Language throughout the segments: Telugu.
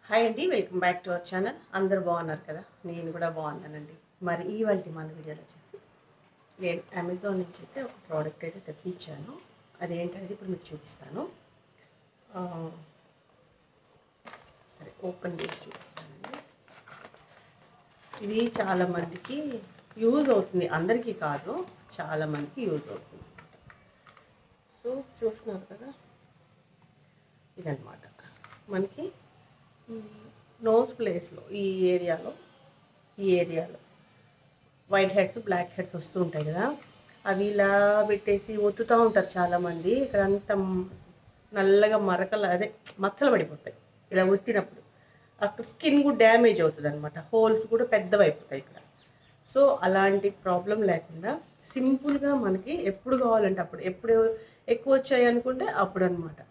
హాయ్ అండి welcome back to our channel అందరు బాగున్నారు కదా నేను కూడా బాగున్నానండి మరి ఇవాళ మన వీడియోలో వచ్చేసి నేను అమెజాన్ నుంచి అయితే ఒక ప్రోడక్ట్ అయితే తెప్పించాను అదేంటనేది ఇప్పుడు మీకు చూపిస్తాను ఆ, సరే ఓపెన్ చేసి చూపిస్తానండి ఇది చాలా మందికి యూజ్ అవుతుంది అందరికీ కాదు చాలా మందికి యూజ్ అవుతుంది సో చూస్తున్నారు కదా ఇదన్నమాట మనకి నోస్ ప్లేస్లో ఈ ఏరియాలో ఈ ఏరియాలో వైట్ హెడ్స్ బ్లాక్ హెడ్స్ వస్తూ ఉంటాయి కదా అవి ఇలా పెట్టేసి ఒత్తుతూ ఉంటారు చాలామంది ఇక్కడ అంతా నల్లగా మరకలు అదే మచ్చలు పడిపోతాయి ఇలా ఒత్తినప్పుడు అక్కడ స్కిన్ కూడా డ్యామేజ్ అవుతుంది అనమాట హోల్స్ కూడా పెద్దవైపోతాయి ఇక్కడ సో అలాంటి ప్రాబ్లం లేకుండా సింపుల్గా మనకి ఎప్పుడు కావాలంటే అప్పుడు ఎప్పుడు ఎక్కువ వచ్చాయి అనుకుంటే అప్పుడు అనమాట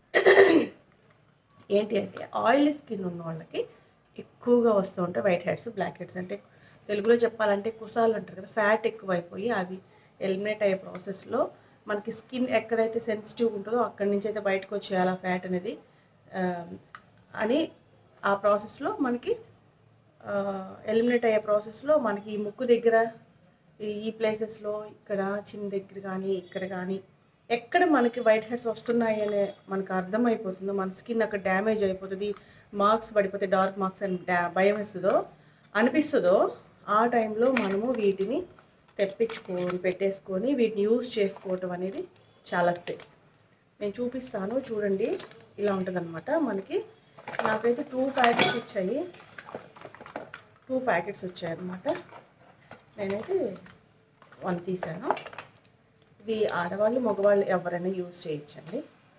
ఏంటి అంటే ఆయిల్ స్కిన్ ఉన్న వాళ్ళకి ఎక్కువగా వస్తూ ఉంటాయి వైట్ హెడ్స్ బ్లాక్ హెడ్స్ అంటే తెలుగులో చెప్పాలంటే కుసాలు అంటారు కదా ఫ్యాట్ ఎక్కువైపోయి అవి ఎలిమినేట్ అయ్యే ప్రాసెస్లో మనకి స్కిన్ ఎక్కడైతే సెన్సిటివ్ ఉంటుందో అక్కడి నుంచి అయితే బయటకు వచ్చేయాలి ఆ ఫ్యాట్ అనేది ఆ, అని ఆ ప్రాసెస్లో మనకి ఎలిమినేట్ అయ్యే ప్రాసెస్లో మనకి ఈ ముక్కు దగ్గర ఈ- ఈ ప్లేసెస్లో ఇక్కడ చిన్న దగ్గర కానీ ఇక్కడ కానీ ఎక్కడ మనకి వైట్ హెడ్స్ వస్తున్నాయి అనే మనకు అర్థమైపోతుందో మన స్కిన్ అక్కడ డ్యామేజ్ అయిపోతుంది మార్క్స్ పడిపోతే డార్క్ మార్క్స్ అని డా భయం వేస్తుందో అనిపిస్తుందో ఆ టైంలో మనము వీటిని తెప్పించుకొని పెట్టేసుకొని వీటిని యూజ్ చేసుకోవటం అనేది చాలా సేఫ్ నేను చూపిస్తాను చూడండి ఇలా ఉంటుందన్నమాట మనకి నాకైతే టూ ప్యాకెట్స్ వచ్చాయి టూ ప్యాకెట్స్ వచ్చాయి అన్నమాట నేనైతే వన్ తీసాను ఇది ఆడవాళ్ళు మగవాళ్ళు ఎవరైనా యూజ్ చేయొచ్చండి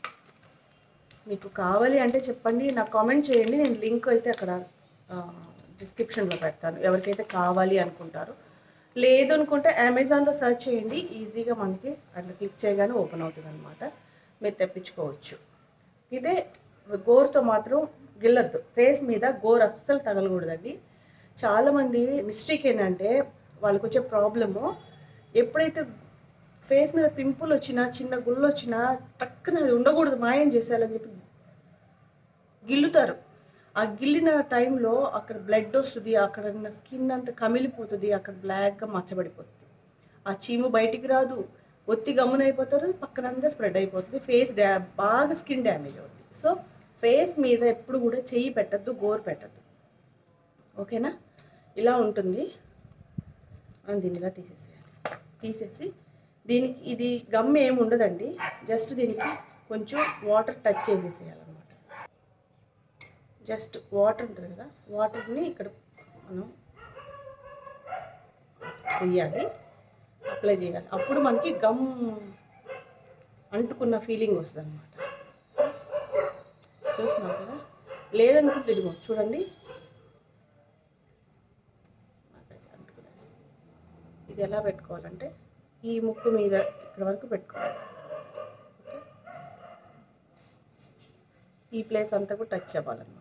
మీకు కావాలి అంటే చెప్పండి నాకు కామెంట్ చేయండి నేను లింక్ అయితే అక్కడ డిస్క్రిప్షన్లో పెడతాను ఎవరికైతే కావాలి అనుకుంటారో లేదు అనుకుంటే అమెజాన్లో సెర్చ్ చేయండి ఈజీగా మనకి అట్లా క్లిక్ చేయగానే ఓపెన్ అవుతుంది అనమాట మీరు తెప్పించుకోవచ్చు ఇదే గోరుతో మాత్రం గిల్లద్దు ఫేస్ మీద గోరు అస్సలు తగలకూడదండి చాలామంది మిస్టేక్ ఏంటంటే వాళ్ళకి వచ్చే ప్రాబ్లము ఎప్పుడైతే ఫేస్ మీద పింపుల్ వచ్చినా చిన్న గుళ్ళు వచ్చినా టక్కున అది ఉండకూడదు మాయం చేసేయాలని చెప్పి గిల్లుతారు ఆ గిల్లిన టైంలో అక్కడ బ్లడ్ వస్తుంది అక్కడ ఉన్న స్కిన్ అంతా కమిలిపోతుంది అక్కడ బ్లాక్గా మచ్చబడిపోతుంది ఆ చీము బయటికి రాదు ఒత్తి గమ్మునైపోతారు పక్కనంతా స్ప్రెడ్ అయిపోతుంది ఫేస్ డ్యా బాగా స్కిన్ డ్యామేజ్ అవుతుంది సో ఫేస్ మీద ఎప్పుడు కూడా చెయ్యి పెట్టద్దు గోరు పెట్టద్దు ఓకేనా ఇలా ఉంటుంది మనం దీన్ని ఇలా తీసేసేయాలి తీసేసి దీనికి ఇది గమ్ ఏమి ఉండదండి జస్ట్ దీనికి కొంచెం వాటర్ టచ్ చేసేసేయాలన్నమాట జస్ట్ వాటర్ ఉంటుంది కదా వాటర్ని ఇక్కడ మనం వేయాలి అప్లై చేయాలి అప్పుడు మనకి గమ్ అంటుకున్న ఫీలింగ్ వస్తుంది అనమాట చూస్తున్నాం కదా లేదనుకుంటే ఇదిగో చూడండి నాకైతే అంటుకునేస్తుంది ఇది ఎలా పెట్టుకోవాలంటే ఈ ముక్కు మీద ఇక్కడ వరకు పెట్టుకోవాలి ఓకే ఈ ప్లేస్ అంతా కూడా టచ్ అవ్వాలన్నమాట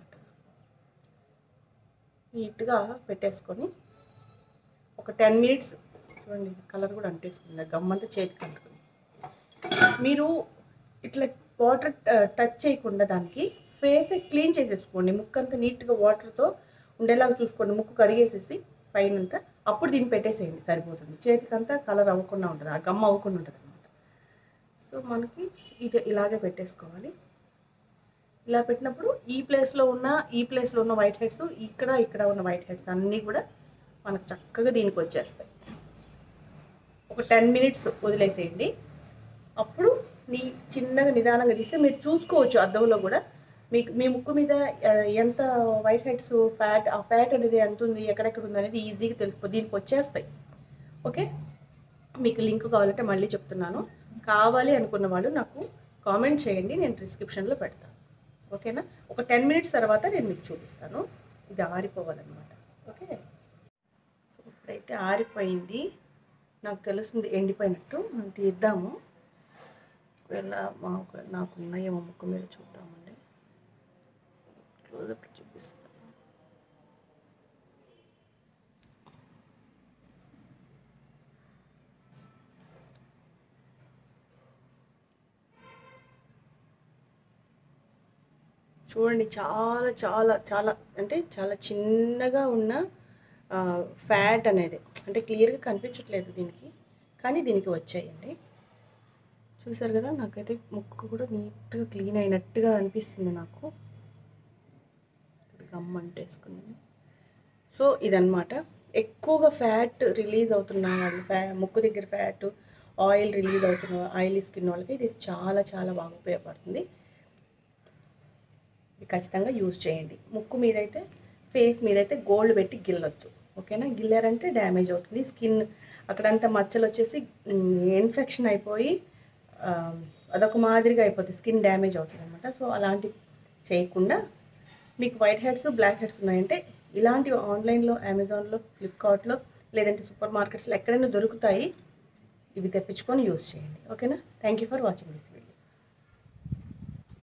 నీట్గా పెట్టేసుకొని ఒక టెన్ మినిట్స్ చూడండి కలర్ కూడా అంటేసుకుంది గమ్మంతా చేతికి అంటుకుంది మీరు ఇట్లా వాటర్ టచ్ చేయకుండా దానికి ఫేస్ క్లీన్ చేసేసుకోండి ముక్కు అంతా నీట్గా వాటర్తో ఉండేలాగా చూసుకోండి ముక్కు కడిగేసేసి పైనంతా అప్పుడు దీన్ని పెట్టేసేయండి సరిపోతుంది చేతికంతా కలర్ అవ్వకుండా ఉంటుంది ఆ గమ్ అవ్వకుండా ఉంటుంది అనమాట సో మనకి ఇది ఇలాగే పెట్టేసుకోవాలి ఇలా పెట్టినప్పుడు ఈ ప్లేస్లో ఉన్న ఈ ప్లేస్లో ఉన్న వైట్ హెడ్స్ ఇక్కడ ఇక్కడ ఉన్న వైట్ హెడ్స్ అన్నీ కూడా మనకు చక్కగా దీనికి వచ్చేస్తాయి ఒక టెన్ మినిట్స్ వదిలేసేయండి అప్పుడు నీ చిన్నగా నిదానంగా తీస్తే మీరు చూసుకోవచ్చు అద్దంలో కూడా మీకు మీ ముక్కు మీద ఆ, ఎంత వైట్ హెడ్స్ ఫ్యాట్ ఆ ఫ్యాట్ అనేది ఎంత ఉంది ఎక్కడెక్కడ ఉంది అనేది ఈజీగా తెలిసిపోతుంది దీనికి వచ్చేస్తాయి ఓకే మీకు లింక్ కావాలంటే మళ్ళీ చెప్తున్నాను కావాలి అనుకున్న వాళ్ళు నాకు కామెంట్ చేయండి నేను డిస్క్రిప్షన్లో పెడతాను ఓకేనా ఒక టెన్ మినిట్స్ తర్వాత నేను మీకు చూపిస్తాను ఇది ఆరిపోవాలన్నమాట ఓకే సో ఇప్పుడైతే ఆరిపోయింది నాకు తెలుస్తుంది ఎండిపోయినట్టు మనం తీద్దాము ఒకవేళ మాకు నాకు ఉన్నాయేమో ముక్కు మీద చూద్దామండి క్లోజప్ చూపిస్తాను చూడండి చాలా చాలా చాలా అంటే చాలా చిన్నగా ఉన్న ఫ్యాట్ అనేది అంటే క్లియర్గా కనిపించట్లేదు దీనికి కానీ దీనికి వచ్చాయండి చూసారు కదా నాకైతే ముక్కు కూడా నీట్గా క్లీన్ అయినట్టుగా అనిపిస్తుంది నాకు గమ్ అంటేసుకున్నాను సో ఇదన్నమాట ఎక్కువగా ఫ్యాట్ రిలీజ్ అవుతున్న వాళ్ళు ఫ్యా ముక్కు దగ్గర ఫ్యాట్ ఆయిల్ రిలీజ్ అవుతున్న ఆయిలీ స్కిన్ వాళ్ళకి ఇది చాలా చాలా బాగా ఉపయోగపడుతుంది ఇది ఖచ్చితంగా యూజ్ చేయండి ముక్కు మీద అయితే ఫేస్ మీద అయితే గోల్డ్ పెట్టి గిల్లొద్దు ఓకేనా గిల్లారంటే డ్యామేజ్ అవుతుంది స్కిన్ అక్కడంతా మచ్చలు వచ్చేసి ఇన్ఫెక్షన్ అయిపోయి ఆ, అదొక మాదిరిగా అయిపోతుంది స్కిన్ డ్యామేజ్ అవుతుంది అనమాట సో అలాంటి చేయకుండా మీకు వైట్ హెడ్స్ బ్లాక్ హెడ్స్ ఉన్నాయంటే ఇలాంటివి ఆన్లైన్లో అమెజాన్లో ఫ్లిప్కార్ట్లో లేదంటే సూపర్ మార్కెట్స్లో ఎక్కడైనా దొరుకుతాయి ఇవి తెప్పించుకొని యూస్ చేయండి ఓకేనా thank you for watching this